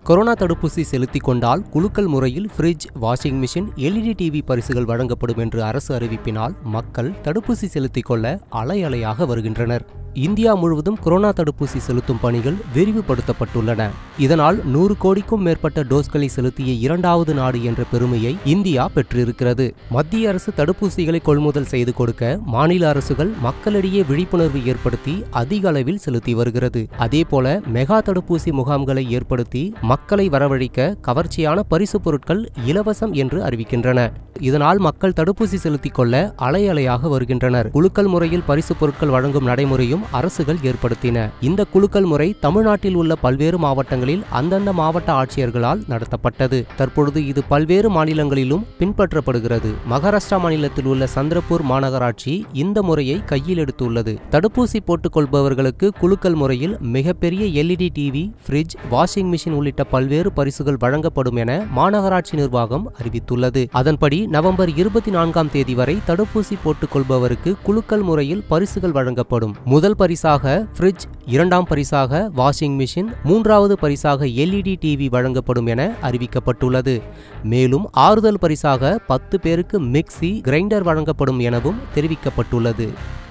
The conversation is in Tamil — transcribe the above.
கொரோனா தடுப்பூசி செலுத்திக் கொண்டால் குலுக்கல் முறையில் fridge washing machine LED TV பரிசுகள் வழங்கப்படும் என்று அரசு அறிவிப்பினால் மக்கள் தடுப்பூசி செலுத்திக் கொள்ள அலை அலையாக வருகின்றனர் இந்தியா முழுவதும் கொரோனா தடுப்பூசி செலுத்தும் பணிகள் விரிவுபடுத்தப்பட்டுள்ளன இதனால் நூறு கோடிக்கும் மேற்பட்ட டோஸ்களை செலுத்திய இரண்டாவது நாடு என்ற பெருமையை இந்தியா பெற்றிருக்கிறது மத்திய அரசு தடுப்பூசிகளை கொள்முதல் செய்து கொடுக்க மாநில அரசுகள் மக்களிடையே விழிப்புணர்வு ஏற்படுத்தி அதிக அளவில் செலுத்தி வருகிறது அதேபோல மெகா தடுப்பூசி முகாம்களை ஏற்படுத்தி மக்களை வரவழைக்க கவர்ச்சியான பரிசு பொருட்கள் இலவசம் என்று அறிவிக்கின்றன இதனால் மக்கள் தடுப்பூசி செலுத்திக் கொள்ள அலை அலையாக வருகின்றனர் குலுக்கல் முறையில் பரிசு பொருட்கள் வழங்கும் நடைமுறையும் அரசுகள் ஏற்படுத்தின இந்த குலுக்கல் முறை தமிழ்நாட்டில் உள்ள பல்வேறு மாவட்டங்களில் அந்தந்த மாவட்ட ஆட்சியர்களால் நடத்தப்பட்டது தற்பொழுது இது பல்வேறு மாநிலங்களிலும் பின்பற்றப்படுகிறது மகாராஷ்டிரா மாநிலத்தில் உள்ள சந்திரபூர் மாநகராட்சி இந்த முறையை கையில் எடுத்துள்ளது தடுப்பூசி போட்டுக் கொள்பவர்களுக்கு குலுக்கல் முறையில் மிகப்பெரிய LED TV fridge washing machine உள்ளிட்ட பல்வேறு பரிசுகள் வழங்கப்படும் என மாநகராட்சி நிர்வாகம் அறிவித்துள்ளது அதன்படி நவம்பர் இருபத்தி நான்காம் தேதி வரை தடுப்பூசி போட்டுக் கொள்பவருக்கு குலுக்கல் முறையில் பரிசுகள் வழங்கப்படும் முதல் பரிசாக ஃப்ரிட்ஜ் இரண்டாம் பரிசாக வாஷிங் மிஷின் மூன்றாவது பரிசாக எல்இடி டிவி வழங்கப்படும் என அறிவிக்கப்பட்டுள்ளது மேலும் ஆறுதல் பரிசாக பத்து பேருக்கு மிக்சி கிரைண்டர் வழங்கப்படும் எனவும் தெரிவிக்கப்பட்டுள்ளது